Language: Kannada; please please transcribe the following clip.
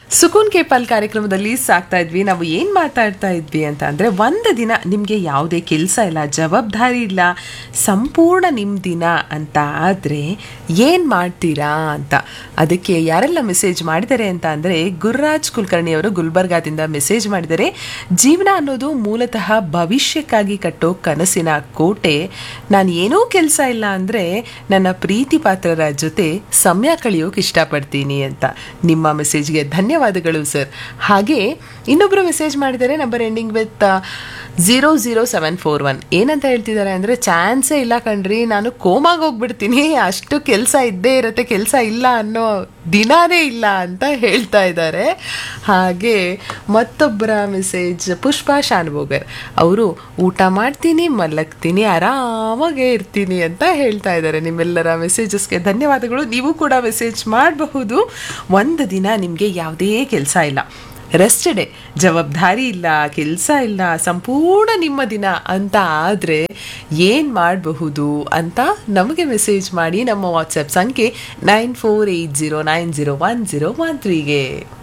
ಸುಕೂನ್ ಕೇಪಲ್ ಕಾರ್ಯಕ್ರಮದಲ್ಲಿ ಸಾಕ್ತಾ ಇದ್ವಿ ನಾವು ಏನು ಮಾತಾಡ್ತಾ ಇದ್ವಿ ಅಂತ ಅಂದರೆ ಒಂದು ದಿನ ನಿಮಗೆ ಯಾವುದೇ ಕೆಲಸ ಇಲ್ಲ ಜವಾಬ್ದಾರಿ ಇಲ್ಲ ಸಂಪೂರ್ಣ ನಿಮ್ಮ ದಿನ ಅಂತ ಆದರೆ ಏನು ಮಾಡ್ತೀರಾ ಅಂತ ಅದಕ್ಕೆ ಯಾರೆಲ್ಲ ಮೆಸೇಜ್ ಮಾಡಿದ್ದಾರೆ ಅಂತ ಅಂದರೆ ಗುರುರಾಜ್ ಕುಲಕರ್ಣಿ ಅವರು ಗುಲ್ಬರ್ಗಾದಿಂದ ಮೆಸೇಜ್ ಮಾಡಿದ್ದಾರೆ ಜೀವನ ಅನ್ನೋದು ಮೂಲತಃ ಭವಿಷ್ಯಕ್ಕಾಗಿ ಕಟ್ಟೋ ಕನಸಿನ ಕೋಟೆ ನಾನು ಏನೂ ಕೆಲಸ ಇಲ್ಲ ಅಂದರೆ ನನ್ನ ಪ್ರೀತಿ ಪಾತ್ರರ ಜೊತೆ ಸಮಯ ಕಳೆಯೋಕೆ ಇಷ್ಟಪಡ್ತೀನಿ ಅಂತ ನಿಮ್ಮ ಮೆಸೇಜ್ಗೆ ಧನ್ಯವಾದಗಳು ಸರ್ ಹಾಗೆ ಇನ್ನೊಬ್ಬರು ಮೆಸೇಜ್ ಮಾಡಿದ್ದಾರೆ number ending with zero zero seven four one ಏನಂತ ಹೇಳ್ತಿದ್ದಾರೆ ಅಂದರೆ ಚಾನ್ಸೇ ಇಲ್ಲ ಕಣ್ರಿ ನಾನು ಕೋಮಾಗ ಹೋಗ್ಬಿಡ್ತೀನಿ ಅಷ್ಟು ಕೆಲಸ ಇದ್ದೇ ಇರುತ್ತೆ ಕೆಲಸ ಇಲ್ಲ ಅನ್ನೋ ದಿನಾನೇ ಇಲ್ಲ ಅಂತ ಹೇಳ್ತಾ ಇದ್ದಾರೆ ಹಾಗೆ ಮತ್ತೊಬ್ಬರ ಮೆಸೇಜ್ ಪುಷ್ಪಾ ಶಾನ್ಭೋಗರ್ ಅವರು ಊಟ ಮಾಡ್ತೀನಿ ಮಲಗ್ತೀನಿ ಆರಾಮಾಗೇ ಇರ್ತೀನಿ ಅಂತ ಹೇಳ್ತಾ ಇದ್ದಾರೆ ನಿಮ್ಮೆಲ್ಲರ ಮೆಸೇಜಸ್ಗೆ ಧನ್ಯವಾದಗಳು ನೀವು ಕೂಡ ಮೆಸೇಜ್ ಮಾಡಬಹುದು ಒಂದು ದಿನ ನಿಮಗೆ ಯಾವುದೇ ಕೆಲಸ ಇಲ್ಲ ರೆಸ್ಟ್ ಡೇ ಜವಾಬ್ದಾರಿ ಇಲ್ಲ ಕೆಲಸ ಇಲ್ಲ ಸಂಪೂರ್ಣ ನಿಮ್ಮ ದಿನ ಅಂತ ಆದರೆ ಏನು ಮಾಡಬಹುದು ಅಂತ ನಮಗೆ ಮೆಸೇಜ್ ಮಾಡಿ ನಮ್ಮ ವಾಟ್ಸಪ್ ಸಂಖ್ಯೆ nine four eight zero nine zero one zero one ತ್ರೀಗೆ